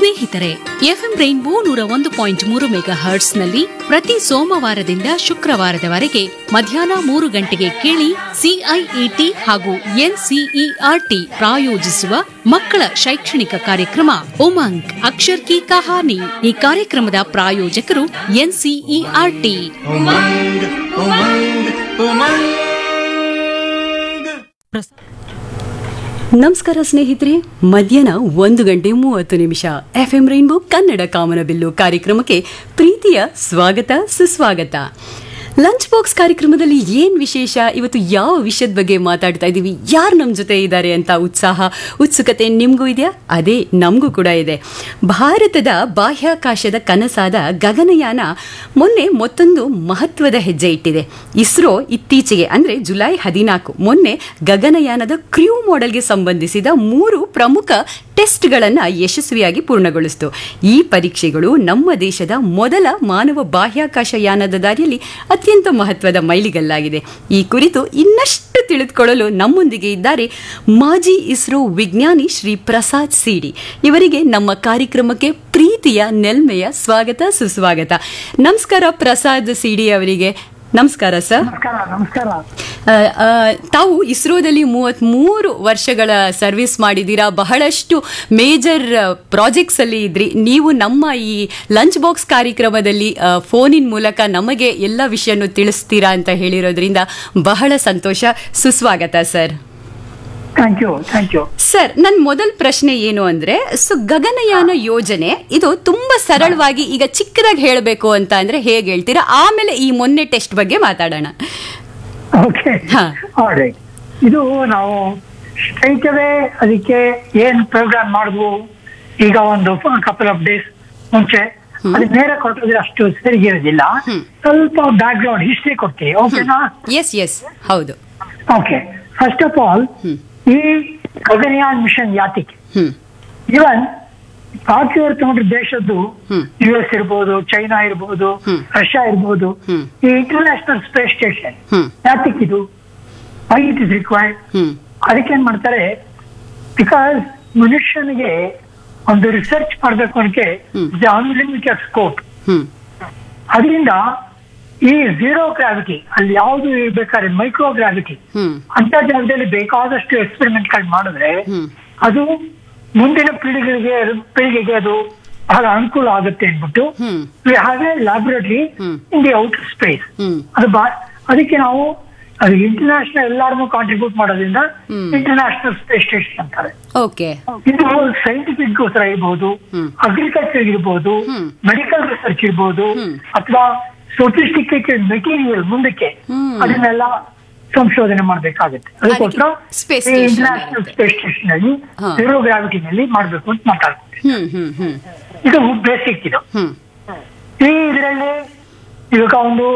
ಸ್ನೇಹಿತರೆ FM rainbow ನೂರ ಒಂದು ಪಾಯಿಂಟ್ ಮೂರು ಮೆಗಾ ಹರ್ಟ್ಸ್ ನಲ್ಲಿ ಪ್ರತಿ ಸೋಮವಾರದಿಂದ ಶುಕ್ರವಾರದವರೆಗೆ ಮಧ್ಯಾಹ್ನ ಮೂರು ಗಂಟೆಗೆ ಕೇಳಿ ಸಿಐಇಟಿ ಹಾಗೂ ಎನ್ಸಿಇಆರ್ಟಿ ಪ್ರಾಯೋಜಿಸುವ ಮಕ್ಕಳ ಶೈಕ್ಷಣಿಕ ಕಾರ್ಯಕ್ರಮ ಉಮಂಗ್ ಅಕ್ಷರ್ ಕಿ ಕಹಾನಿ ಈ ಕಾರ್ಯಕ್ರಮದ ಪ್ರಾಯೋಜಕರು ಎನ್ಸಿಇಆರ್ಟಿ ಉಮಂಗ್ ಉಮಂಗ್ ಉಮಂಗ್ ನಮಸ್ಕಾರ ಸ್ನೇಹಿತರೆ ಮಧ್ಯಾಹ್ನ ಒಂದು ಗಂಟೆ ಮೂವತ್ತು ನಿಮಿಷ ಎಫ್ ಎಂ ರೈನ್ಬೋ ಕನ್ನಡ ಕಾಮನಬಿಲ್ಲು ಕಾರ್ಯಕ್ರಮಕ್ಕೆ ಪ್ರೀತಿಯ ಸ್ವಾಗತ ಸುಸ್ವಾಗತ ಲಂಚ್ ಬಾಕ್ಸ್ ಕಾರ್ಯಕ್ರಮದಲ್ಲಿ ಏನ್ ವಿಶೇಷ ಇವತ್ತು ಯಾವ ವಿಷಯದ ಬಗ್ಗೆ ಮಾತಾಡ್ತಾ ಇದ್ದೀವಿ ಯಾರು ನಮ್ಮ ಜೊತೆ ಇದ್ದಾರೆ ಅಂತ ಉತ್ಸಾಹ ಉತ್ಸುಕತೆ ನಿಮಗೂ ಇದೆಯಾ ಅದೇ ನಮಗೂ ಕೂಡ ಇದೆ ಭಾರತದ ಬಾಹ್ಯಾಕಾಶದ ಕನಸಾದ ಗಗನಯಾನ ಮೊನ್ನೆ ಮತ್ತೊಂದು ಮಹತ್ವದ ಹೆಜ್ಜೆ ಇಟ್ಟಿದೆ ಇಸ್ರೋ ಇತ್ತೀಚೆಗೆ ಅಂದರೆ ಜುಲೈ ಹದಿನಾಲ್ಕು ಮೊನ್ನೆ ಗಗನಯಾನದ ಕ್ರ್ಯೂ ಮಾಡೆಲ್ಗೆ ಸಂಬಂಧಿಸಿದ ಮೂರು ಪ್ರಮುಖ ಟೆಸ್ಟ್ಗಳನ್ನು ಯಶಸ್ವಿಯಾಗಿ ಪೂರ್ಣಗೊಳಿಸಿತು ಈ ಪರೀಕ್ಷೆಗಳು ನಮ್ಮ ದೇಶದ ಮೊದಲ ಮಾನವ ಬಾಹ್ಯಾಕಾಶ ಯಾನದ ದಾರಿಯಲ್ಲಿ ಅತ್ಯಂತ ಮಹತ್ವದ ಮೈಲಿಗಲ್ಲಾಗಿದೆ ಈ ಕುರಿತು ಇನ್ನಷ್ಟು ತಿಳಿದುಕೊಳ್ಳಲು ನಮ್ಮೊಂದಿಗೆ ಇದ್ದಾರೆ ಮಾಜಿ ಇಸ್ರೋ ವಿಜ್ಞಾನಿ ಶ್ರೀ ಪ್ರಸಾದ್ ಸಿಡಿ ಇವರಿಗೆ ನಮ್ಮ ಕಾರ್ಯಕ್ರಮಕ್ಕೆ ಪ್ರೀತಿಯ ನೆಲ್ಮೆಯ ಸ್ವಾಗತ ಸುಸ್ವಾಗತ ನಮಸ್ಕಾರ ಪ್ರಸಾದ್ ಸಿಡಿ ಅವರಿಗೆ ನಮಸ್ಕಾರ ಸರ್ ನಮಸ್ಕಾರ ನಮಸ್ಕಾರ ಆ, ಆ, ತಾವು ಇಸ್ರೋದಲ್ಲಿ ಮೂವತ್ತ್ಮೂರು ವರ್ಷಗಳ ಸರ್ವಿಸ್ ಮಾಡಿದ್ದೀರಾ ಬಹಳಷ್ಟು ಮೇಜರ್ ಪ್ರಾಜೆಕ್ಟ್ಸ್ ಅಲ್ಲಿ ಇದ್ರಿ ನೀವು ನಮ್ಮ ಈ ಲಂಚ್ ಬಾಕ್ಸ್ ಕಾರ್ಯಕ್ರಮದಲ್ಲಿ ಆ, ಫೋನಿನ ಮೂಲಕ ನಮಗೆ ಎಲ್ಲ ವಿಷಯನೂ ತಿಳಿಸ್ತೀರಾ ಅಂತ ಹೇಳಿರೋದ್ರಿಂದ ಬಹಳ ಸಂತೋಷ ಸುಸ್ವಾಗತ sir thank you thank you sir ನನ್ನ ಮೊದಲ ಪ್ರಶ್ನೆ ಏನು ಅಂದ್ರೆ ಸೊ ಗಗನಯಾನ ಯೋಜನೆ ಇದು ತುಂಬಾ ಸರಳವಾಗಿ ಈಗ ಚಿಕ್ಕದಾಗಿ ಹೇಳಬೇಕು ಅಂತ ಅಂದ್ರೆ ಹೇಗೆ ಹೇಳ್ತೀರಾ ಆಮೇಲೆ ಈ ಮೊನ್ನೆ ಟೆಸ್ಟ್ ಬಗ್ಗೆ ಮಾತಾಡೋಣ ಓಕೆ ಹಾ. ರೈಟ್ ಇದು ನಾವು ಸ್ಟ್ರೈಟ್ ಅವೇ ಅದಕ್ಕೆ ಏನ್ ಪ್ರೋಗ್ರಾಮ್ ಮಾಡಿದ್ವು ಈಗ ಒಂದು ಕಪಲ್ ಆಫ್ ಡೇಸ್ ಮುಂಚೆ ಅದು ನೇರ ಕೊಟ್ಟರೆ ಅಷ್ಟು ಸರಿಗಿರೋದಿಲ್ಲ ಸ್ವಲ್ಪ ಬ್ಯಾಕ್ ಗ್ರೌಂಡ್ ಹಿಸ್ಟ್ರಿ ಕೊಡ್ತೀವಿ ಓಕೆನಾ ಎಸ್ ಎಸ್ ಹೌದು ಓಕೆ ಫಸ್ಟ್ ಆಫ್ ಆಲ್ ಈ ಗಗನಯಾನ್ ಮಿಷನ್ ಯಾತಿಗೆ ಹ್ಮ್ ಇವನ್ ಪಾಕಿಸ್ತಾನ ತಗೊಂಡ್ರ ದೇಶದ್ದು ಹ್ಮ್. ಯು ಎಸ್ ಇರ್ಬೋದು ಚೈನಾ ಇರ್ಬೋದು ಹ್ಮ್. ರಷ್ಯಾ ಇರ್ಬೋದು ಹ್ಮ್. ಈ ಇಂಟರ್ನ್ಯಾಷನಲ್ ಸ್ಪೇಸ್ ಸ್ಟೇಷನ್ ಹ್ಮ್. ಯಾತಿಕ್ಕಿದು why it is required hmm ಅದಕ್ಕೆ ಏನ್ ಮಾಡ್ತಾರೆ ಬಿಕಾಸ್ ಮನುಷ್ಯನಿಗೆ ಒಂದು ರಿಸರ್ಚ್ ಮಾಡ್ಬೇಕು ಅನ್ನಕ್ಕೆ ಹ್ಮ್. ಅನ್ಲಿಮಿಟೆಡ್ ಸ್ಕೋಪ್ ಹ್ಮ್ ಅದರಿಂದ ಈ ಝೀರೋ ಗ್ರಾವಿಟಿ ಅಲ್ಲಿ ಯಾವುದು ಬೇಕಾದ್ರೆ ಮೈಕ್ರೋ ಗ್ರಾವಿಟಿ ಹ್ಮ್ ಅಂತ ಜಾಗದಲ್ಲಿ ಬೇಕಾದಷ್ಟು ಎಕ್ಸ್ಪೆರಿಮೆಂಟ್ ಗಳು ಮಾಡಿದ್ರೆ ಹ್ಮ್. ಅದು ಮುಂದಿನ ಪೀಳಿಗೆಗೆ ಪೀಳಿಗೆಗೆ ಅದು ಬಹಳ ಅನುಕೂಲ ಆಗುತ್ತೆ ಅಂದ್ಬಿಟ್ಟು hmm. We have a laboratory hmm. In the outer space hmm. ಅದು ಬಾ ಅದಕ್ಕೆ ನಾವು ಅದು ಇಂಟರ್ನ್ಯಾಷನಲ್ ಎಲ್ಲಾರನ್ನೂ ಕಾಂಟ್ರಿಬ್ಯೂಟ್ ಮಾಡೋದ್ರಿಂದ ಹ್ಮ್. ಇಂಟರ್ನ್ಯಾಷನಲ್ ಸ್ಪೇಸ್ ಸ್ಟೇಷನ್ ಅಂತಾರೆ ಓಕೆ ಇದು ಸೈಂಟಿಫಿಕ್ ಗೋಸ್ಕರ ಇರ್ಬೋದು ಹ್ಮ್. ಅಗ್ರಿಕಲ್ಚರ್ ಇರ್ಬೋದು ಹ್ಮ್. ಮೆಡಿಕಲ್ ರಿಸರ್ಚ್ ಇರ್ಬೋದು ಹ್ಮ್. ಅಥವಾ ಸೊಫಿಸ್ಟಿಕೇಟೆಡ್ ಮೆಟೀರಿಯಲ್ ಮುಂದಕ್ಕೆ ಹ್ಮ್. ಅದನ್ನೆಲ್ಲ ಸಂಶೋಧನೆ ಮಾಡಬೇಕಾಗುತ್ತೆ ಅದಕ್ಕೋಸ್ಕರ space station ಇಂಟರ್ನ್ಯಾಷನಲ್ ಇರುತ್ತೆ. ಸ್ಪೇಸ್ ಸ್ಟೇಷನ್ ಅಲ್ಲಿ ಹಾ. ಜೀರೋ ಗ್ರಾವಿಟಿನಲ್ಲಿ ಮಾಡಬೇಕು ಅಂತ ಮಾತಾಡ್ತೀವಿ ಹ್ಮ್ ಹ್ಮ್ ಹ್ಮ್ ಇದು ಬೇಸಿಕ್ ಇದು ಹ್ಮ್ ಈ ಇದರಲ್ಲಿ ಇವಾಗ ಒಂದು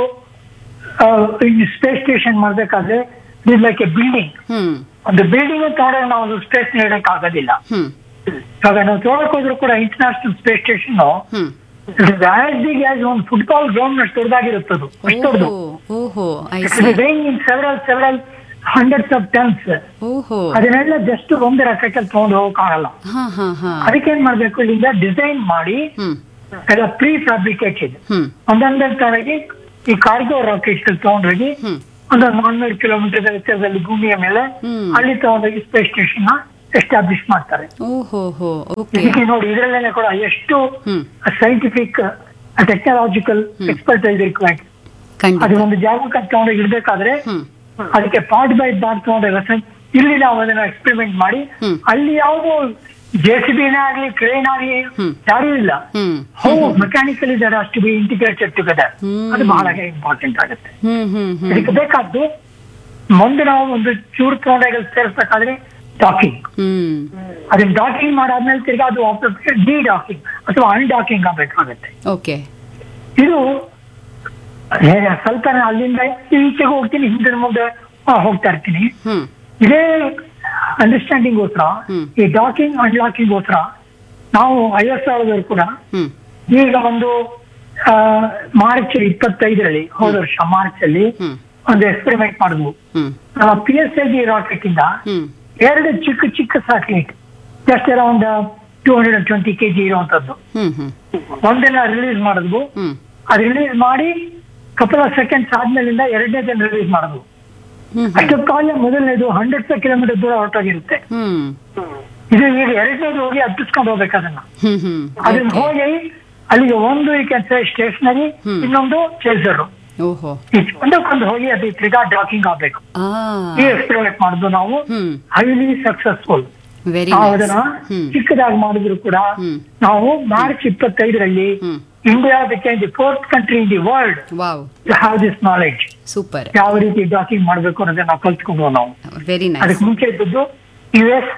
ಸ್ಪೇಸ್ ಸ್ಟೇಷನ್ ಮಾಡ್ಬೇಕಾದ್ರೆ is like a building hmm ಒಂದು ಬಿಲ್ಡಿಂಗ್ ತಗೊಂಡ್ರೆ ನಾವು ಒಂದು ಸ್ಪೇಸ್ ನೀಡಕ್ ಆಗೋದಿಲ್ಲ ಹ್ಮ್ ಇವಾಗ ನಾವು ತಗೊಳಕ್ ಹೋದ್ರು ಕೂಡ international space station hmm as big as ಒಂದು ಫುಟ್ಬಾಲ್ ಗ್ರೌಂಡ್ ಅಷ್ಟು ದೊಡ್ಡದಾಗಿರುತ್ತದು ಅಷ್ಟು ದೊಡ್ಡದು ಓಹೋ ಓಹೋ I see in several several hundreds of tons ಓಹೋ ಅದನ್ನೆಲ್ಲ ಜಸ್ಟ್ ಒಂದು ರಾಕೆಟಲ್ಲಿ ತಗೊಂಡು ಹೋಗಕ್ಕಾಗಲ್ಲ ಹಾ ಹಾ ಹಾ ಅದಕ್ಕೆ ಏನ್ ಮಾಡ್ಬೇಕು ಇಲ್ಲಿಂದ ಡಿಸೈನ್ ಮಾಡಿ ಹ್ಮ್ ಎಲ್ಲ ಪ್ರೀ ಫ್ಯಾಬ್ರಿಕೇಟೆಡ್ ಹ್ಮ್ ಒಂದೊಂದೇ ತರಗಿ ಈ ಕಾರ್ಗೋ ರಾಕೆಟ್ ತಗೊಂಡೋಗಿ ಹ್ಮ್ ಒಂದೊಂದು ನಾನ್ನೂರು ಕಿಲೋಮೀಟರ್ ಎತ್ತರದಲ್ಲಿ ಭೂಮಿಯ ಮೇಲೆ ಹ್ಮ್. ಅಲ್ಲಿ ತಗೊಂಡೋಗಿ ಸ್ಪೇಸ್ ಸ್ಟೇಷನ್ ನ ಎಸ್ಟಾಬ್ಲಿಷ್ ಮಾಡ್ತಾರೆ ಓಹೋ ಹೋ ಓಕೆ ಇದಕ್ಕೆ ನೋಡಿ ಇದರಲ್ಲೇನೆ ಕೂಡ ಎಷ್ಟು hmm scientific technological expertise required ಅದು ಖಂಡಿತ ಒಂದು ಜಾಗಕ್ಕೆ ತಗೊಂಡೋಗಿ ಇಡ್ಬೇಕಾದ್ರೆ ಹ್ಮ್ ಅದಕ್ಕೆ ಪಾರ್ಟ್ ಬೈ ಪಾರ್ಟ್ ತಗೊಂಡು ರೆಫರೆನ್ಸ್ ಇಲ್ಲಿ ನಾವು ಅದನ್ನ ಎಕ್ಸ್ಪೆರಿಮೆಂಟ್ ಮಾಡಿ ಹ್ಮ್. ಅಲ್ಲಿ ಯಾವುದು ಜೆ ಸಿ ಬಿನೇ ಆಗ್ಲಿ ಕ್ರೇನ್ ಆಗ್ಲಿ ಹ್ಮ್. ಯಾರೂ ಇಲ್ಲ ಹ್ಮ್ ಹೌ ಮೆಕ್ಯಾನಿಕಲಿ ದರ್ ಅಷ್ಟು ಬಿ ಇಂಟಿಗ್ರೇಟೆಡ್ ಟುಗೆದರ್ ಹ್ಮ್. ಅದು ಬಹಳ ಇಂಪಾರ್ಟೆಂಟ್ ಆಗುತ್ತೆ ಹ್ಮ್ ಹ್ಮ್ ಹ್ಮ್ ಇದಕ್ಕೆ ಬೇಕಾದ್ದು ಮುಂದೆ ನಾವು ಒಂದು ಚೂರು ತಗೊಂಡಾಗ ಸೇರಿಸ್ಬೇಕಾದ್ರೆ ಡಾಕಿಂಗ್ ಹ್ಮ್ ಅದನ್ನ ಡಾಕಿಂಗ್ ಮಾಡಾದ್ಮೇಲೆ ತಿರ್ಗಾ ಅದು ವಾಪಸ್ ಡಿ ಡಾಕಿಂಗ್ ಅಥವಾ ಅನ್ ಡಾಕಿಂಗ್ ಆಗಬೇಕಾಗುತ್ತೆ ಓಕೆ ಇದು ಏ, ಸ್ವಲ್ಪ ನಾನು ಅಲ್ಲಿಂದ ಈಚೆಗೆ ಹೋಗ್ತೀನಿ ಹಿಂದೆ ಮುಂದೆ ಆ, ಹೋಗ್ತಾ ಇರ್ತೀನಿ ಹ್ಮ್ ಇದೇ ಅಂಡರ್ಸ್ಟ್ಯಾಂಡಿಂಗ್ ಗೋಸ್ಕರ ಹ್ಮ್. ಈ ಡಾಕಿಂಗ್ ಅನ್ಲಾಕಿಂಗ್ ಗೋಸ್ಕರ ನಾವು ಐವತ್ ಸಾವಿರದವರು ಕೂಡ ಹ್ಮ್ ಈಗ ಒಂದು ಆ, ಮಾರ್ಚ್ ಇಪ್ಪತ್ತೈದರಲ್ಲಿ ಹೋದ ವರ್ಷ ಮಾರ್ಚ್ ಅಲ್ಲಿ ಹ್ಮ್ ಒಂದು ಎಕ್ಸ್ಪೆರಿಮೆಂಟ್ ಮಾಡಿದ್ವು ಹ್ಮ್ ನಮ್ಮ P S L G rocket ಇಂದ ಹ್ಮ್ ಎರಡು ಚಿಕ್ಕ ಚಿಕ್ಕ satellite just around two hundred and twenty K G ಇರುವಂತದ್ದು ಹ್ಮ್ ಹ್ಮ್ ಒಂದನ್ನ ರಿಲೀಸ್ ಮಾಡಿದ್ವು ಹ್ಮ್ ಅದು ರಿಲೀಸ್ ಮಾಡಿ ಕಪಲ್ ಆಫ್ ಸೆಕೆಂಡ್ಸ್ ಆದ್ಮೇಲಿಂದ ಎರಡನೇದನ್ನ ರಿಲೀಸ್ ಮಾಡಿದ್ವು ಹ್ಮ್ ಅಷ್ಟೊತ್ತು ಕಾಲ ಮೊದಲನೇದು ಹಂಡ್ರೆಡ್ ಕಿಲೋಮೀಟರ್ ದೂರ ಹೊರಟೋಗಿರುತ್ತೆ ಹ್ಮ್ ಇದು ಈಗ ಎರಡನೇದು ಹೋಗಿ ಹತ್ತಿಸ್ಕೊಂಡು ಹೋಗ್ಬೇಕು ಅದನ್ನ ಹ್ಮ್ ಹ್ಮ್ ಅದನ್ನ ಹೋಗಿ ಅಲ್ಲಿಗೆ ಒಂದು ಈ ಕೆಲಸ ಸ್ಟೇಷನರಿ ಹ್ಮ್. ಇನ್ನೊಂದು ಚೇಸರು ಓಹೋ ಒಂದಕ್ಕೊಂದು ಹೋಗಿ ಅದು ತಿರ್ಗಾ ಡಾಕಿಂಗ್ ಆಗ್ಬೇಕು ಆ ಈ ಎಕ್ಸ್ಪೆರಿಮೆಂಟ್ ಮಾಡಿದ್ದು ನಾವು ಹ್ಮ್ ಹೈಲಿ ಸಕ್ಸಸ್ಫುಲ್ ವೆರಿ ನಾವು ನೈಸ್ ಅದನ್ನ ಹ್ಮ್ ಚಿಕ್ಕದಾಗಿ ಮಾಡಿದ್ರು ಕೂಡ ಹ್ಮ್. ನಾವು ಮಾರ್ಚ್ ಇಪ್ಪತ್ತೈದರಲ್ಲಿ hmm India became the fourth country in the world wow to have this knowledge super ಯಾವ ರೀತಿ ಡಾಕಿಂಗ್ ಮಾಡಬೇಕು ಅನ್ನೋದನ್ನ ನಾವು ಕಲ್ತ್ಕೊಂಡು ನಾವು ವೆರಿ ನೈಸ್ ಅದಕ್ಕೆ ಮುಂಚೆ ಇದ್ದದ್ದು U S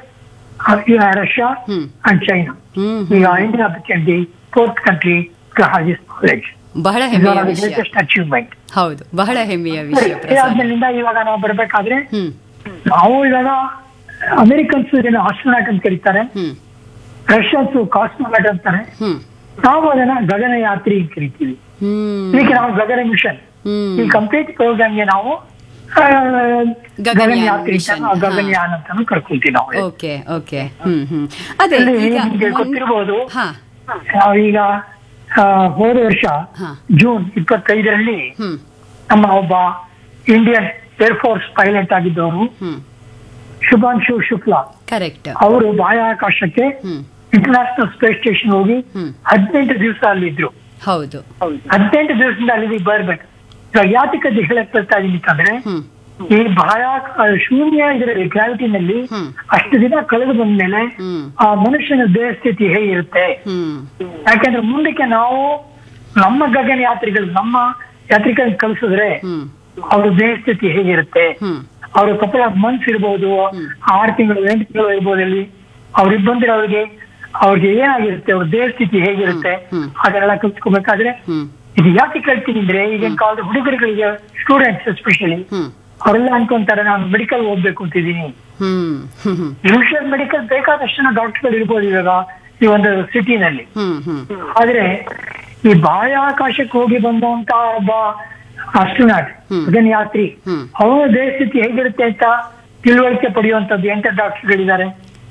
Russia hmm and China hmm ಈಗ India became the fourth country to have this knowledge ಬಹಳ ಹೆಮ್ಮೆಯ ವಿಷಯ ಗ್ರೇಟೆಸ್ಟ್ ಅಚೀವ್ಮೆಂಟ್ ಹೌದು ಬಹಳ ಹೆಮ್ಮೆಯ ವಿಷಯ ಪ್ರಸಾದ್ ಆದ್ಮೇಲಿಂದ ಇವಾಗ ನಾವು ಬರ್ಬೇಕಾದ್ರೆ ಹ್ಮ್ ನಾವು ಇವಾಗ ಅಮೆರಿಕನ್ಸ್ ಇದನ್ನ ಆಸ್ಟ್ರೋನಾಟ್ ಅಂತ ಕರೀತಾರೆ ಹ್ಮ್ ರಷ್ಯನ್ಸ್ ಕಾಸ್ಮೋನಾಟ್ ಅಂತಾರೆ ಹ್ಮ್ ನಾವು ಅದನ್ನ ಗಗನಯಾತ್ರಿ ಅಂತ ಕರಿತೀವಿ ಹ್ಮ್ ಈಗ ನಾವು ಗಗನ ಮಿಷನ್ ಹ್ಮ್ ಈ ಕಂಪ್ಲೀಟ್ ಪ್ರೋಗ್ರಾಮ್ಗೆ ನಾವು ಆ, ಗಗನಯಾನ್ ಗಗನಯಾತ್ರಿ mission, ಅಂತ ನಾವು ಗಗನಯಾನ್ ಅಂತಾನು ಕರ್ಕೊಳ್ತೀವಿ ನಾವು ಓಕೆ ಓಕೆ ಹ್ಮ್ ಹ್ಮ್ ಅದೇ ಅಲ್ಲಿ ಈಗ ನಿಮ್ಗೆ ಮೊನ್- ಗೊತ್ತಿರ್ಬೋದು ಹಾ ನಾವೀಗ ಆ, ಹೋದ ವರ್ಷ ಹಾ ಜೂನ್ ಇಪ್ಪತ್ತೈದರಲ್ಲಿ ಹ್ಮ್ ನಮ್ಮ ಒಬ್ಬ ಇಂಡಿಯನ್ ಏರ್ ಫೋರ್ಸ್ ಪೈಲಟ್ ಆಗಿದ್ದವರು ಹ್ಮ್ ಶುಭಾಂಶು ಶುಕ್ಲಾ ಕರೆಕ್ಟ್ ಅವರು ಬಾಹ್ಯಾಕಾಶಕ್ಕೆ ಹ್ಮ್ ಇಂಟರ್ನ್ಯಾಷನಲ್ ಸ್ಪೇಸ್ ಸ್ಟೇಷನ್ ಹೋಗಿ ಹ್ಮ್ ಹದಿನೆಂಟು ದಿವಸ ಅಲ್ಲಿದ್ರು ಹೌದು ಹದಿನೆಂಟು ದಿವಸದಿಂದ ಅಲ್ಲಿಗೆ ಬರ್ಬೇಕು ಇವಾಗ ಯಾತಕ್ಕೆ ಅದು ಹೇಳಕ್ ಬರ್ತಾ ಇದೀನಿ ಅಂತಂದ್ರೆ ಹ್ಮ್ ಈ ಬಾಹ್ಯಾಕ ಶೂನ್ಯ ಇದರಲ್ಲಿ ಗ್ರಾವಿಟಿನಲ್ಲಿ ಹ್ಮ್. ಅಷ್ಟು ದಿನ ಕಳೆದು ಬಂದ್ಮೇಲೆ ಹ್ಮ್ ಆ ಮನುಷ್ಯನ ದೇಹ ಸ್ಥಿತಿ ಹೇಗಿರುತ್ತೆ ಹ್ಮ್ ಯಾಕಂದ್ರೆ ಮುಂದಕ್ಕೆ ನಾವು ನಮ್ಮ ಗಗನ ಯಾತ್ರಿಗಳು ನಮ್ಮ ಯಾತ್ರಿಗಳನ್ನ ಕಳಿಸಿದ್ರೆ ಹ್ಮ್ ಅವ್ರ ದೇಹ ಸ್ಥಿತಿ ಹೇಗಿರುತ್ತೆ ಹ್ಮ್ ಅವ್ರ ಕಪಲ ಮಂತ್ಸ್ ಇರ್ಬೋದು ಹ್ಮ್. ಆರು ತಿಂಗಳು ಎಂಟು ತಿಂಗಳು ಇರ್ಬೋದು ಅಲ್ಲಿ ಅವ್ರಿಗೆ ಬಂದ್ರೆ ಅವ್ರಿಗೆ ಅವ್ರಿಗೆ ಏನಾಗಿರುತ್ತೆ ಅವ್ರ ದೇಹ ಸ್ಥಿತಿ ಹೇಗಿರುತ್ತೆ ಹ್ಮ್. ಅದನ್ನೆಲ್ಲ ಕಲ್ತ್ಕೋಬೇಕಾದ್ರೆ ಹ್ಮ್ ಇದು ಯಾಕೆ ಕೇಳ್ತೀನಿ ಅಂದ್ರೆ ಈಗಿನ ಕಾಲದ ಹುಡುಗರುಗಳಿಗೆ ಸ್ಟೂಡೆಂಟ್ಸ್ ಎಸ್ಪೆಷಲಿ ಹ್ಮ್ ಅವರೆಲ್ಲ ಅನ್ಕೊಂತಾರೆ ನಾನು ಮೆಡಿಕಲ್ ಓದ್ಬೇಕು ಅಂತಿದ್ದೀನಿ ಹ್ಮ್ ಹ್ಮ್ ಹ್ಮ್ ಯೂಶಲ್ ಮೆಡಿಕಲ್ ಬೇಕಾದಷ್ಟು ಜನ ಡಾಕ್ಟರ್ಗಳು ಇರ್ಬೋದು ಇವಾಗ ಈ ಒಂದು ಸಿಟಿನಲ್ಲಿ ಹ್ಮ್ ಹ್ಮ್ ಆದ್ರೆ ಈ ಬಾಹ್ಯಾಕಾಶಕ್ಕೆ ಹೋಗಿ ಬಂದಂತ ಒಬ್ಬ ಅಸ್ಟ್ರೋನಾಟ್ ಹ್ಮ್. ಗಗನಯಾತ್ರಿ ಹ್ಮ್. ಅವರ ದೇಹ ಸ್ಥಿತಿ ಹೇಗಿರುತ್ತೆ ಅಂತ ತಿಳುವಳಿಕೆ ಪಡೆಯುವಂತದ್ದು ಎಂತ ಡಾಕ್ಟರ್ಗಳಿದ್ದಾರೆ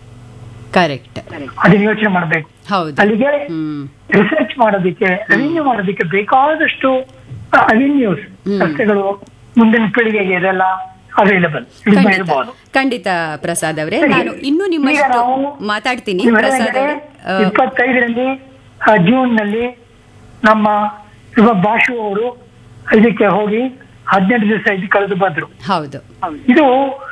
ಕರೆಕ್ಟ್ ಅದನ್ನ ಯೋಚನೆ ಮಾಡ್ಬೇಕು ಹೌದು ಅಲ್ಲಿಗೆ ಹ್ಮ್ ರಿಸರ್ಚ್ ಮಾಡೋದಕ್ಕೆ ರೆವಿನ್ಯೂ ಮಾಡೋದಕ್ಕೆ ಬೇಕಾದಷ್ಟು ಅವೆನ್ಯೂಸ್ ಹ್ಮ್. ರಸ್ತೆಗಳು ಮುಂದಿನ ಪೀಳಿಗೆಗೆ ಇದೆಲ್ಲ ಅವೈಲಬಲ್ ಖಂಡಿತ ಇರಬಹುದು ಖಂಡಿತ ಪ್ರಸಾದ್ ಅವರೇ ಸರಿ. ನಾನು ಇನ್ನೂ ಈಗ ನಿಮ್ಮಷ್ಟು ನಾವು ಮಾತಾಡ್ತೀನಿ ನೀವು ಪ್ರಸಾದ್ ಹೇಳಿದ್ರೆ ಅವರೇ ಆ, ಇಪ್ಪತ್ತೈದರಲ್ಲಿ ಆ, ಜೂನ್ ನಲ್ಲಿ ನಮ್ಮ ಯುವ ಬಾಷು ಅವರು ಇದಕ್ಕೆ ಹೋಗಿ ಹದಿನೆಂಟು ದಿವಸ ಇದು ಕಳೆದು ಬಂದ್ರು ಹೌದು ಇದು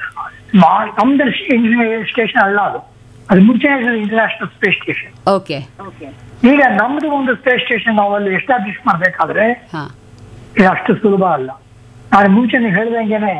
ಮಾ- ನಮ್ದು ಸ್ಟೇಷನ್ ಅಲ್ಲ ಅದು ಅದು ಮುಂಚೆ ಇಂಟರ್ನ್ಯಾಷನಲ್ ಸ್ಪೇಸ್ ಸ್ಟೇಷನ್ ಓಕೆ ಈಗ ನಮ್ದು ಒಂದು ಸ್ಪೇಸ್ ಸ್ಟೇಷನ್ ನಾವು ಅಲ್ಲಿ ಎಸ್ಟಾಬ್ಲಿಷ್ ಮಾಡ್ಬೇಕಾದ್ರೆ ಹಾ ಇದು ಅಷ್ಟು ಸುಲಭ ಅಲ್ಲ ನಾನು ಮುಂಚೆ ನೀವು ಹೇಳ್ದಂಗೆನೆ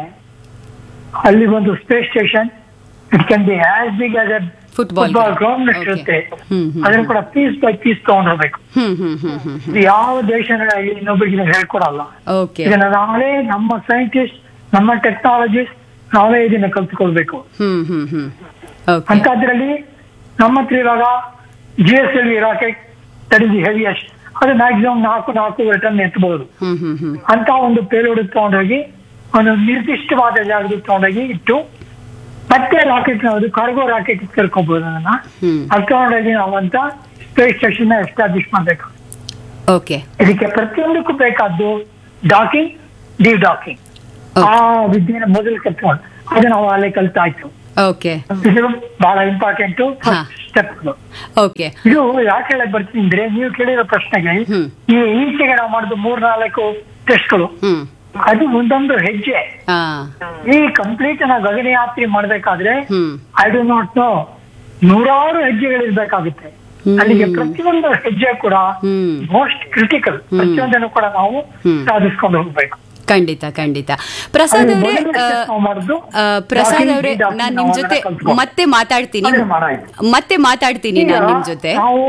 ಅಲ್ಲಿ ಒಂದು space station it can be as big as a football football ground Okay. ಇರುತ್ತೆ ಹ್ಮ್ ಹ್ಮ್ ಅದನ್ನು ಕೂಡ ಪೀಸ್ ಬೈ ಪೀಸ್ ತಗೊಂಡ್ ಹೋಗ್ಬೇಕು ಹ್ಮ್ ಹ್ಮ್ ಹ್ಮ್ ಹ್ಮ್ ಇದು ಯಾವ ದೇಶಗಳಲ್ಲಿ ಇನ್ನೊಬ್ಬರಿಗೆ ಇದನ್ನ ಹೇಳ್ಕೊಡಲ್ಲ ಓಕೆ ಇದನ್ನ ನಾವೇ ನಮ್ಮ ಸೈಂಟಿಸ್ಟ್ ನಮ್ಮ ಟೆಕ್ನಾಲಜಿಸ್ಟ್ ನಾವೇ ಇದನ್ನ ಕಲ್ತ್ಕೊಳ್ಬೇಕು ಹ್ಮ್ ಹ್ಮ್ ಹ್ಮ್ ಓಕೆ ಅಂತದ್ರಲ್ಲಿ ನಮ್ಮ ಹತ್ರ ಇವಾಗ G S L rocket that is heaviest ಅದು ಮ್ಯಾಕ್ಸಿಮಮ್ ನಾಲ್ಕು ನಾಲ್ಕೂವರೆ ಟನ್ ಎತ್ತಬಹುದು ಹ್ಮ್ ಹ್ಮ್ ಹ್ಮ್ ಅಂತ ಒಂದು ಪೇಲೋಡ್ ತಗೊಂಡೋಗಿ ಒಂದು ನಿರ್ದಿಷ್ಟವಾದ ಜಾಗದಲ್ಲಿ ತಗೊಂಡೋಗಿ ಇಟ್ಟು ಮತ್ತೆ ರಾಕೆಟ್ ಅದು ಕಾರ್ಗೋ ರಾಕೆಟ್ ಕರ್ಕೋಬಹುದು ಅದನ್ನ ಹ್ಮ್ ಅದು ತಗೊಂಡೋಗಿ ನಾವು ಅಂತ ಸ್ಪೇಸ್ ಸ್ಟೇಷನ್ ಎಸ್ಟಾಬ್ಲಿಷ್ ಮಾಡ್ಬೇಕು ಓಕೆ ಇದಕ್ಕೆ ಪ್ರತಿಯೊಂದಕ್ಕೂ ಬೇಕಾದ್ದು ಡಾಕಿಂಗ್ ಡಿ ಡಾಕಿಂಗ್ ಆ ವಿದ್ಯೆನ ಮೊದಲು ಕಲ್ತ್ಕೊಂಡು ಅದು ನಾವು ಅಲ್ಲೇ ಕಲ್ತಾಯ್ತು ಓಕೆ ಇದು ಬಹಳ ಇಂಪಾರ್ಟೆಂಟ್ ಹಾ. ಸ್ಟೆಪ್ ಓಕೆ ಇದು ಯಾಕೆ ಹೇಳಕ್ ಬರ್ತೀನಿ ಅಂದ್ರೆ ನೀವು ಕೇಳಿರೋ ಪ್ರಶ್ನೆಗೆ ಹ್ಮ್. ಈ ಈಚೆಗೆ ನಾವು ಮಾಡಿದ ಮೂರ್ ನಾಲ್ಕು ಟೆಸ್ಟ್ಗಳು ಹ್ಮ್ ಅದು ಒಂದೊಂದು ಹೆಜ್ಜೆ ಹಾ ಈ ಕಂಪ್ಲೀಟ್ ನಾವು ಗಗನಯಾತ್ರೆ ಮಾಡ್ಬೇಕಾದ್ರೆ hmm I do not know ನೂರಾರು ಹೆಜ್ಜೆಗಳಿರ್ಬೇಕಾಗುತ್ತೆ ಹ್ಮ್. ಅಲ್ಲಿಗೆ ಪ್ರತಿಯೊಂದು ಹೆಜ್ಜೆ ಕೂಡ ಹ್ಮ್ ಮೋಸ್ಟ್ ಕ್ರಿಟಿಕಲ್ ಪ್ರತಿಯೊಂದನ್ನು ಕೂಡ ನಾವು ಹ್ಮ್. ಸಾಧಿಸ್ಕೊಂಡು ಹೋಗ್ಬೇಕು ಖಂಡಿತ ಖಂಡಿತ ಪ್ರಸಾದ್ ಅದು ಅವರೇ ಮೊದಲನೇ step ನಾವು ಮಾಡುದು ಆ, ಪ್ರಸಾದ್ docking, ಅವರೇ de-docking ನಾನ್ ನಾವು ನಿಮ್ ಅದನ್ನ ಜೊತೆ ಕಲ್ತ್ಕೊಂಡು. ಮತ್ತೆ ಮಾತಾಡ್ತೀನಿ ಅದನ್ನ ಮಾಡಾಯ್ತು. ಮತ್ತೆ ಮಾತಾಡ್ತೀನಿ ಈಗ ನಾನ್ ನಿಮ್ ಜೊತೆ ನಾವು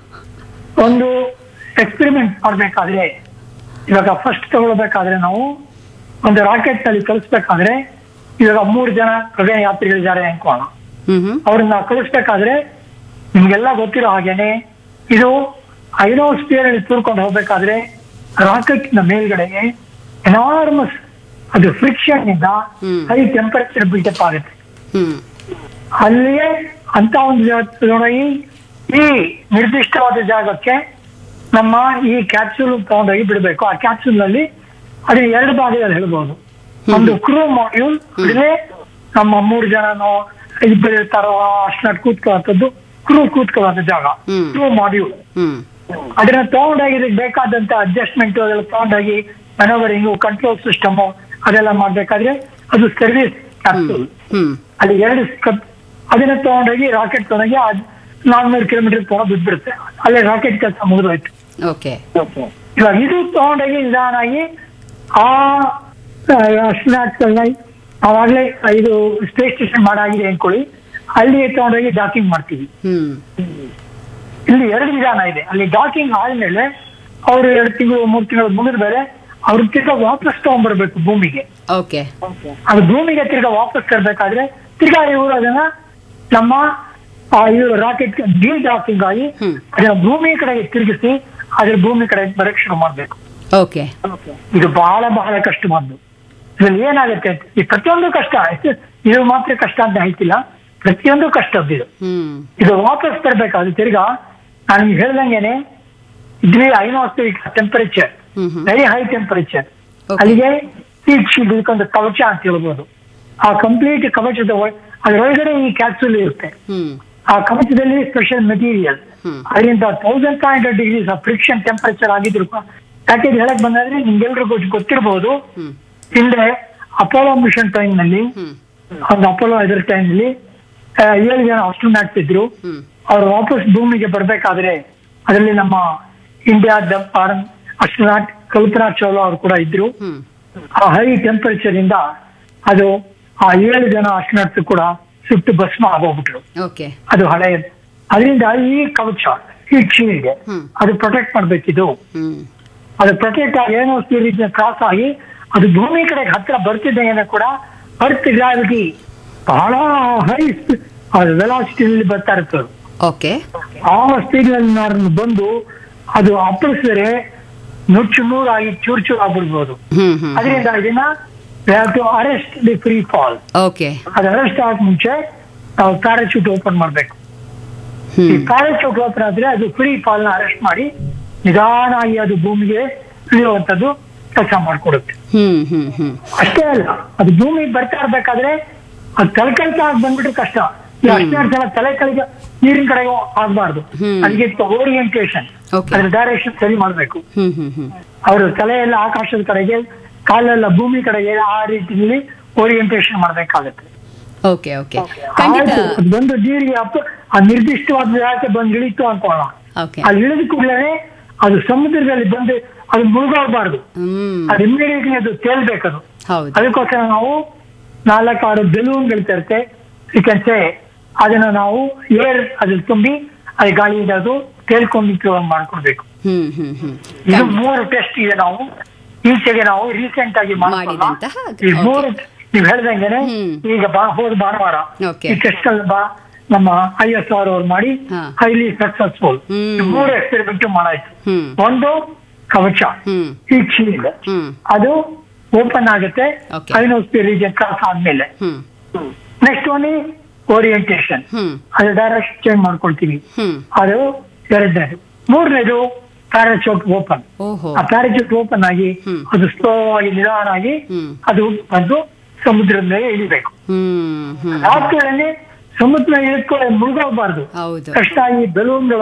ಒಂದು ಎಕ್ಸ್ಪೆರಿಮೆಂಟ್ ಮಾಡ್ಬೇಕಾದ್ರೆ ಇವಾಗ ಫಸ್ಟ್ ತಗೊಳ್ಬೇಕಾದ್ರೆ ನಾವು ಒಂದು ರಾಕೆಟ್ ನಲ್ಲಿ ಕಳಿಸ್ಬೇಕಾದ್ರೆ ಇವಾಗ ಮೂರು ಜನ ಗಗನ ಯಾತ್ರಿಗಳಿದ್ದಾರೆ ಅನ್ಕೋಣ ಹ್ಮ್ ಹ್ಮ್ ಅವ್ರನ್ನ ಕಳಿಸ್ಬೇಕಾದ್ರೆ ನಿಮ್ಗೆಲ್ಲ ಗೊತ್ತಿರೋ ಹಾಗೇನೆ ಇದು ಐನೋಸ್ಪಿಯರ್ ಅಲ್ಲಿ ತೂರ್ಕೊಂಡು ಹೋಗ್ಬೇಕಾದ್ರೆ ರಾಕೆಟ್ ನ ಮೇಲ್ಗಡೆಗೆ ಎನಾರ್ಮಸ್ ಅದು ಫ್ರಿಕ್ಷನ್ ಇಂದ ಹ್ಮ್. ಹೈ ಟೆಂಪರೇಚರ್ ಬಿಲ್ಡಪ್ ಆಗುತ್ತೆ ಹ್ಮ್ ಅಲ್ಲಿಯೇ ಅಂತ ಒಂದು ಜಾಗ ತಗೊಂಡೋಗಿ ಈ ನಿರ್ದಿಷ್ಟವಾದ ಜಾಗಕ್ಕೆ ನಮ್ಮ ಈ ಕ್ಯಾಪ್ಸೂಲ್ ತಗೊಂಡೋಗಿ ಬಿಡಬೇಕು ಆ ಕ್ಯಾಪ್ಸೂಲ್ ನಲ್ಲಿ ಅದನ್ನ ಎರಡು ಭಾಗದಲ್ಲಿ ಹೇಳ್ಬೋದು ಒಂದು ಕ್ರೂ ಮಾಡ್ಯೂಲ್ ಅಂದ್ರೆ ನಮ್ಮ ಮೂರು ಜನನೋ ಇಬ್ಬರು ಇರ್ತಾರೋ ಅಷ್ಟನ್ನ ಕೂತ್ಕೊಳ್ಳೋಂಥದ್ದು ಕ್ರೂ ಕೂತ್ಕೊಳ್ಳೋಂಥ ಜಾಗ ಹ್ಮ್. ಕ್ರೂ ಮಾಡ್ಯೂಲ್ ಹ್ಮ್ ಅದನ್ನ ತಗೊಂಡೋಗಿ ಇದಕ್ಕೆ ಬೇಕಾದಂತ ಅಡ್ಜಸ್ಟ್ಮೆಂಟ್ ಅದೆಲ್ಲ ತಗೊಂಡೋಗಿ ಮನೋವರಿಂಗು ಕಂಟ್ರೋಲ್ ಸಿಸ್ಟಮ್ ಅದೆಲ್ಲ ಮಾಡ್ಬೇಕಾದ್ರೆ ಅದು ಸರ್ವಿಸ್ ಕ್ಯಾಪ್ಸೂಲ್ ಹ್ಮ್ ಅಲ್ಲಿ ಎರಡು ಕಪ್ ಅದನ್ನ ತಗೊಂಡೋಗಿ ರಾಕೆಟ್ ತಗೊಂಡೋಗಿ ನಾನ್ನೂರು ಕಿಲೋಮೀಟರ್ ತಗೊಂಡು ಬಿದ್ಬಿಡುತ್ತೆ ಅಲ್ಲೇ ರಾಕೆಟ್ ಕೆಲಸ ಮುಗಿದೋಯ್ತು ಓಕೆ ಇವಾಗ ಇದು ತಗೊಂಡೋಗಿ ನಿಧಾನಾಗಿ ಆ ಸ್ನಾಕ್ಸ್ ಅವಾಗಲೇ ಇದು ಸ್ಪೇಸ್ ಸ್ಟೇಷನ್ ಮಾಡಾಗಿದೆ ಅನ್ಕೊಳ್ಳಿ ಅಲ್ಲಿ ತಗೊಂಡೋಗಿ ಡಾಕಿಂಗ್ ಮಾಡ್ತೀವಿ ಹ್ಮ್ ಇಲ್ಲಿ ಎರಡು ವಿಧಾನ ಇದೆ ಅಲ್ಲಿ ಡಾಕಿಂಗ್ ಆದ್ಮೇಲೆ ಅವರು ಎರಡು ತಿಂಗಳು ಮೂರು ತಿಂಗಳು ಮುಗಿದ ಮೇಲೆ ಅವ್ರ ತಿರ್ಗಾ ವಾಪಸ್ ತಗೊಂಡ್ಬರ್ಬೇಕು ಭೂಮಿಗೆ ಓಕೆ ಅದು ಭೂಮಿಗೆ ತಿರ್ಗಾ ವಾಪಸ್ ತರಬೇಕಾದ್ರೆ ತಿರ್ಗಾ ಇವರು ಅದನ್ನ ನಮ್ಮ ಆ ಇವರು ರಾಕೆಟ್ ಡಿ ಡಾಕಿಂಗ್ ಆಗಿ ಹ್ಮ್. ಅದನ್ನ ಭೂಮಿ ಕಡೆಗೆ ತಿರುಗಿಸಿ ಅದ್ರ ಭೂಮಿ ಕಡೆ ಬರಕ್ ಶುರು ಮಾಡ್ಬೇಕು ಓಕೆ ಇದು ಬಹಳ ಬಹಳ ಕಷ್ಟವಾದ್ದು ಇದ್ರಲ್ಲಿ ಏನಾಗುತ್ತೆ ಅಂತ ಈ ಪ್ರತಿಯೊಂದು ಕಷ್ಟ ಎಷ್ಟು- ಇದು ಮಾತ್ರ ಕಷ್ಟ ಅಂತ ಹೇಳ್ತಿಲ್ಲ ಪ್ರತಿಯೊಂದು ಕಷ್ಟದ್ದು ಇದು ಹ್ಮ್ ಇದು ವಾಪಸ್ ತರಬೇಕಾದ್ರೆ ತಿರ್ಗಾ ನಾನು ನಿಮ್ಗೆ ಹೇಳ್ದಂಗೆನೆ ಇದ್ವಿ ionospheric temperature hmm hmm very high temperature Okay. ಅಲ್ಲಿಗೆ ಹೀಟ್ ಶೀಟ್ ಇದಕ್ಕೊಂದು ಕವಚ ಅಂತ ಹೇಳ್ಬೋದು ಆ ಕಂಪ್ಲೀಟ್ ಕವಚದ ಒಳ- ಅದರೊಳಗಡೆ ಈ ಕ್ಯಾಪ್ಸೂಲ್ ಇರುತ್ತೆ ಹ್ಮ್ ಆ ಕವಚದಲ್ಲಿ ಸ್ಪೆಷಲ್ ಮೆಟೀರಿಯಲ್ ಹ್ಮ್. ಅದರಿಂದ thousand five hundred degrees friction temperature ಆಗಿದ್ರು ಕೂಡ ಪ್ಯಾಕೇಜ್ ಹೇಳಕ್ ಬಂದ್ರೆ ನಿಮ್ಗೆಲ್ರಿಗೂ ಗೊತ್ತಿರಬಹುದು ಹ್ಮ್ ಹಿಂದೆ ಅಪೋಲೋ ಮಿಷನ್ ಟೈಮ್ ನಲ್ಲಿ ಹ್ಮ್ ಒಂದು ಅಪೋಲೋ ಇದರ ಟೈಮ್ ನಲ್ಲಿ ಏಳು ಜನ ಅಸ್ಟ್ರೋನಾಟ್ಸ್ ಇದ್ರು ಹ್ಮ್ ಅವ್ರು ವಾಪಸ್ ಭೂಮಿಗೆ ಬರ್ಬೇಕಾದ್ರೆ ಅದರಲ್ಲಿ ನಮ್ಮ ಇಂಡಿಯಾದ ಫಾರನ್ ಅಸ್ಟ್ರೋನಾಟ್ ಕಲ್ಪನಾ ಚಾವ್ಲಾ ಅವರು ಕೂಡ ಇದ್ರು ಹ್ಮ್ ಆ ಹೈ ಟೆಂಪರೇಚರ್ ಇಂದ ಅದು ಆ ಏಳು ಜನ ಅಸ್ಟ್ರೋನಾಟ್ಸ್ ಕೂಡ ಸುಟ್ಟು ಭಸ್ಮ ಆಗೋಗ್ಬಿಟ್ರು ಓಕೆ ಅದು ಹಳೆಯದು ಅದರಿಂದ ಈ ಕವಚ ಈ ಶೀಲ್ಡ್ ಹ್ಮ್. ಅದು ಪ್ರೊಟೆಕ್ಟ್ ಮಾಡ್ಬೇಕಿದು ಹ್ಮ್ ಅದು ಪ್ರೊಟೆಕ್ಟ್ ಆಗಿ ಏನೋ ರೀತಿಯ ಕ್ರಾಸ್ ಆಗಿ ಅದು ಭೂಮಿ ಕಡೆಗೆ ಹತ್ರ ಬರ್ತಿದ್ದಂಗೆ ಕೂಡ ಅರ್ತ್ ಗ್ರಾವಿಟಿ ಬಹಳ ಹೈ ವೆಲಾಸಿಟಿನಲ್ಲಿ ಬರ್ತಾ ಇರ್ತದೆ ಓಕೆ ಆ ಸ್ಪೀಡ್ ನಲ್ಲಿ ಬಂದು ಅದು ಅಪ್ಪಳಿಸಿದ್ರೆ ನುಚ್ಚು ನೂರಾಗಿ ಚೂರ್ ಚೂರ್ ಆಗ್ಬಿಡ್ಬೋದು ಹ್ಮ್ ಹ್ಮ್ ಅದರಿಂದ ಇದನ್ನ to arrest the free fall okay ಅದು ಅರೆಸ್ಟ್ ಆಗಕ್ ಮುಂಚೆ ನಾವು ಪ್ಯಾರಾಚೂಟ್ ಓಪನ್ ಮಾಡ್ಬೇಕು ಈ ಹ್ಮ್ ಪ್ಯಾರಾಚೂಟ್ ಓಪನ್ ಆದ್ರೆ ಅದು ಫ್ರೀ ಫಾಲ್ ನ ಅರೆಸ್ಟ್ ಮಾಡಿ ನಿಧಾನಾಗಿ ಅದು ಭೂಮಿಗೆ ಇಳಿಯುವಂತದ್ದು ಕೆಲಸ ಮಾಡ್ಕೊಡುತ್ತೆ ಹ್ಮ್ ಹ್ಮ್ ಹ್ಮ್ ಅಷ್ಟೇ ಅಲ್ಲ ಅದು ಭೂಮಿಗೆ ಬರ್ತಾ ಇರ್ಬೇಕಾದ್ರೆ ಅದು ತಲೆಕೆಳಕ ಆಗಿ ಬಂದ್ಬಿಟ್ರೆ ಕಷ್ಟ ಈ ಅಷ್ಟೇ ಸಲ ತಲೆ ಕೆಳಗೆ ನೀರಿನ ಕಡೆಗೆ ಆಗ್ಬಾರ್ದು ಹ್ಮ್. ಅದಕ್ಕೆ ಓರಿಯಂಟೇಶನ್ Okay. ಅದ್ರ ಡೈರೆಕ್ಷನ್ ಸರಿ ಮಾಡ್ಬೇಕು ಹ್ಮ್ ಹ್ಮ್ ಹ್ಮ್ ಅವರು ತಲೆ ಎಲ್ಲ ಆಕಾಶದ ಕಡೆಗೆ ಕಾಲೆಲ್ಲ ಭೂಮಿ ಕಡೆಗೆ ಆ ರೀತಿಯಲ್ಲಿ ಓರಿಯಂಟೇಶನ್ ಮಾಡ್ಬೇಕಾಗತ್ತೆ ಓಕೆ ಓಕೆ ಖಂಡಿತ ಆಯ್ತು, ಅದು ಬಂದು ನೀರಿಗೆ ಅಪ್ಪ ಆ ನಿರ್ದಿಷ್ಟವಾದ ಜಾಗಕ್ಕೆ ಬಂದು ಇಳಿತು ಅನ್ಕೊಳ್ಳೋಣ ಓಕೆ ಅಲ್ಲಿ ಇಳಿದ ಕೂಡಲೇ ಅದು ಸಮುದ್ರದಲ್ಲಿ ಬಂದು ಅದು ಮುಳುಗೋಗ್ಬಾರ್ದು ಹ್ಮ್ ಅದು ಇಮಿಡಿಯೇಟ್ಲಿ ಅದು ತೇಲ್ಬೇಕದು ಹೌದು ಅದಕ್ಕೋಸ್ಕರ ನಾವು ನಾಲ್ಕಾರು ಬೆಲೂನ್ಗಳು ತರುತ್ತೆ ಸೇ ಅದನ್ನ ನಾವು ಏರ್ ಅದ್ರಲ್ಲಿ ತುಂಬಿ ಅದು ಗಾಳಿಯಿಂದ ಅದು ತೇಲ್ಕೊಂಡು ಮಾಡ್ಕೊಡ್ಬೇಕು ಹ್ಮ್ ಹ್ಮ್ ಹ್ಮ್ ಇದು ಮೂರು ಟೆಸ್ಟ್ ಇದೆ ನಾವು ಈಚೆಗೆ ನಾವು ರೀಸೆಂಟ್ ಆಗಿ ಮಾಡ್ಕೊಳ್ಳೋಣ. ಮಾಡಿದಂತಹ, ಈ okay. ಮೂರು ನೀವ್ ಹೇಳ್ದಂಗೆನೆ ಹ್ಮ್. ಈಗ ಬಾ ಹೋದ ಭಾನುವಾರ Okay. ಈ ಟೆಸ್ಟ್ ಬಾ ನಮ್ಮ ಐ ಎಸ್ ಆರ್ ಅವ್ರು ಮಾಡಿ ಹಾ. Highly successful hmm. ಮೂರು ಎಕ್ಸ್ಪೆರಿಮೆಂಟ್ ಮಾಡಾಯ್ತು ಹ್ಮ್ ಒಂದು ಕವಚ ಹ್ಮ್ ಈ ಶೀಲ್ಡ್ ಹ್ಮ್ ಅದು ಓಪನ್ ಆಗುತ್ತೆ Okay. ಐನೋಸ್ಪಿಯರ್ ರೀಜನ್ ಕ್ರಾಸ್ ಆದ್ಮೇಲೆ hmm next one orientation hmm ಅದು ಡೈರೆಕ್ಟ್ ಚೇಂಜ್ ಮಾಡ್ಕೊಳ್ತೀವಿ ಹ್ಮ್ ಅದು ಎರಡನೇದು ಮೂರನೇದು ಪ್ಯಾರಾಚೂಟ್ ಓಪನ್ ಓಹೋ ಆ ಪ್ಯಾರಾಚೂಟ್ ಓಪನ್ ಆಗಿ ಹ್ಮ್. ಅದು ಸ್ಲೋ ಆಗಿ ನಿಧಾನ ಆಗಿ ಹ್ಮ್. ಅದು ಬಂದು ಸಮುದ್ರದ ಮೇಲೆ ಇಳಿಬೇಕು ಹ್ಮ್ ಹ್ಮ್ ರಾತ್ರಿಯಲ್ಲಿ ಸಮುದ್ರ ಇಳಿದ್ಕೊಳ್ಳೆ ಮುಳುಗೋಗ್ಬಾರ್ದು ಹೌದು ಕಷ್ಟ ಆಗಿ ಬೆಲೂನ್ಗಳು